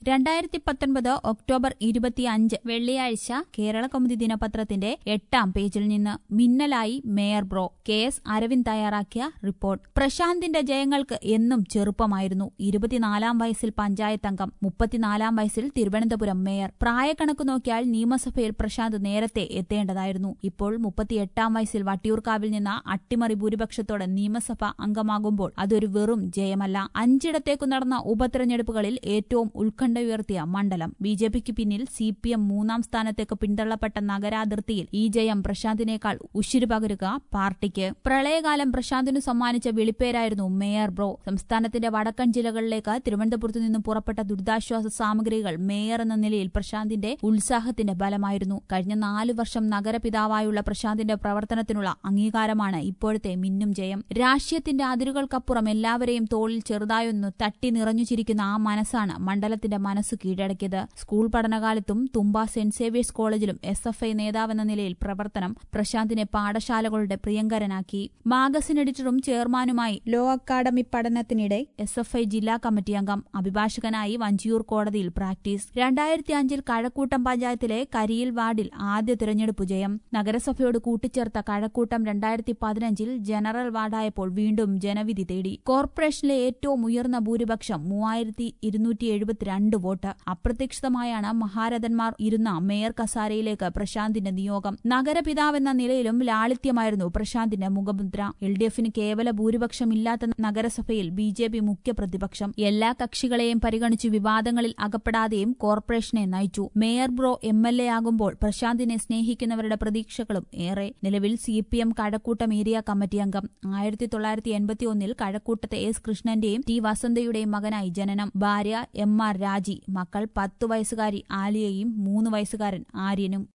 രണ്ടായിരത്തി പത്തൊൻപത് ഒക്ടോബർ ഇരുപത്തിയഞ്ച് വെള്ളിയാഴ്ച കേരള കൗമുദി ദിനപത്രത്തിന്റെ എട്ടാം പേജിൽ നിന്ന് മിന്നലായി mayor bro K S Aravind തയ്യാറാക്കിയ റിപ്പോർട്ട് പ്രശാന്തിന്റെ ജയങ്ങൾക്ക് എന്നും ചെറുപ്പമായിരുന്നു ഇരുപത്തിനാലാം വയസ്സിൽ പഞ്ചായത്ത് അംഗം മുപ്പത്തിനാലാം വയസ്സിൽ തിരുവനന്തപുരം മേയർ പ്രായക്കണക്ക് നോക്കിയാൽ നിയമസഭയിൽ പ്രശാന്ത് നേരത്തെ എത്തേണ്ടതായിരുന്നു ഇപ്പോൾ മുപ്പത്തിയെട്ടാം വയസ്സിൽ വട്ടിയൂർക്കാവിൽ നിന്ന് അട്ടിമറി ഭൂരിപക്ഷത്തോടെ നിയമസഭ അംഗമാകുമ്പോൾ അതൊരു വെറും ജയമല്ല അഞ്ചിടത്തേക്കു നടന്ന ഉപതെരഞ്ഞെടുപ്പുകളിൽ ഏറ്റവും ഉത്കണ്ഠയുയർത്തിയ മണ്ഡലം ബി ജെ പിക്ക് പിന്നിൽ സി പി എം മൂന്നാം സ്ഥാനത്തേക്ക് പിന്തള്ളപ്പെട്ട നഗരാതിർത്തിയിൽ ഈ ജയം പ്രശാന്തിനേക്കാൾ ഉശിരു പകരുക പാർട്ടിക്ക് പ്രളയകാലം പ്രശാന്തിനു സമ്മാനിച്ച വിളിപ്പേരായിരുന്നു മേയർ ബ്രോ സംസ്ഥാനത്തിന്റെ വടക്കൻ ജില്ലകളിലേക്ക് തിരുവനന്തപുരത്തു നിന്നും പുറപ്പെട്ട ദുരിതാശ്വാസ സാമഗ്രികൾ മേയർ എന്ന നിലയിൽ പ്രശാന്തിന്റെ ഉത്സാഹത്തിന്റെ ബലമായിരുന്നു കഴിഞ്ഞ നാലു വർഷം നഗരപിതാവായുള്ള പ്രശാന്തിന്റെ പ്രവർത്തനത്തിനുള്ള അംഗീകാരമാണ് ഇപ്പോഴത്തെ മിന്നും ജയം രാഷ്ട്രീയത്തിന്റെ അതിരുകൾക്കപ്പുറം എല്ലാവരെയും തോളിൽ ചെറുതായൊന്നു തട്ടി നിറഞ്ഞു ചിരിക്കുന്ന ആ മനസ്സാണ് മണ്ഡലത്തിന്റെ മനസ്സ് കീഴടക്കിയത് സ്കൂൾ പഠനകാലത്തും തുമ്പ സെന്റ് സേവിയേഴ്സ് കോളേജിലും എസ് എഫ് ഐ നേതാവെന്ന നിലയിൽ പ്രവർത്തനം പ്രശാന്തിനെ പാഠശാലകളുടെ പ്രിയങ്കരനാക്കി മാഗസിൻ എഡിറ്ററും ചെയർമാനുമായി ലോ അക്കാദമി പഠനത്തിനിടെ എസ് എഫ് ഐ ജില്ലാ കമ്മിറ്റി അംഗം അഭിഭാഷകനായി വഞ്ചിയൂർ കോടതിയിൽ പ്രാക്ടീസ് രണ്ടായിരത്തി അഞ്ചിൽ കഴക്കൂട്ടം പഞ്ചായത്തിലെ കരിയിൽ വാർഡിൽ ആദ്യ തിരഞ്ഞെടുപ്പ് ജയം നഗരസഭയോട് കൂട്ടിച്ചേർത്ത കഴക്കൂട്ടം രണ്ടായിരത്തി പതിനഞ്ചിൽ ജനറൽ വാർഡായപ്പോൾ വീണ്ടും ജനവിധി തേടി കോർപ്പറേഷനിലെ ഏറ്റവും ഉയർന്ന ഭൂരിപക്ഷം മൂവായിരത്തി ഇരുന്നൂറ്റി എഴുപത്തിരണ്ട് വോട്ട് അപ്രതീക്ഷിതമായാണ് മഹാരഥന്മാർ ഇരുന്ന മേയർ കസാരയിലേക്ക് പ്രശാന്തിന്റെ നിയോഗം നഗരപിതാവെന്ന നിലയിലും ലാളിത്യമായിരുന്നു പ്രശാന്തിന്റെ മുഖമുദ്ര എൽ ഡി എഫിന് കേവല ഭൂരിപക്ഷമില്ലാത്ത നഗരസഭയിൽ ബി ജെ പി മുഖ്യ പ്രതിപക്ഷം എല്ലാ കക്ഷികളെയും പരിഗണിച്ച് വിവാദങ്ങളിൽ അകപ്പെടാതെയും കോർപ്പറേഷനെ നയിച്ചു mayor bro M L A ആകുമ്പോൾ പ്രശാന്തിനെ സ്നേഹിക്കുന്നവരുടെ പ്രതീക്ഷകളും ഏറെ നിലവിൽ C P M Kazhakoottam area committee അംഗം ആയിരത്തി തൊള്ളായിരത്തി എൺപത്തിയൊന്നിൽ കഴക്കൂട്ടത്തെ എസ് കൃഷ്ണന്റെയും ടി വസന്തയുടെയും മകനായി ജനനം ഭാര്യ എം ആർ രാജി മക്കൾ പത്തു വയസ്സുകാരി ആലിയയും മൂന്ന് വയസ്സുകാരൻ ആര്യനും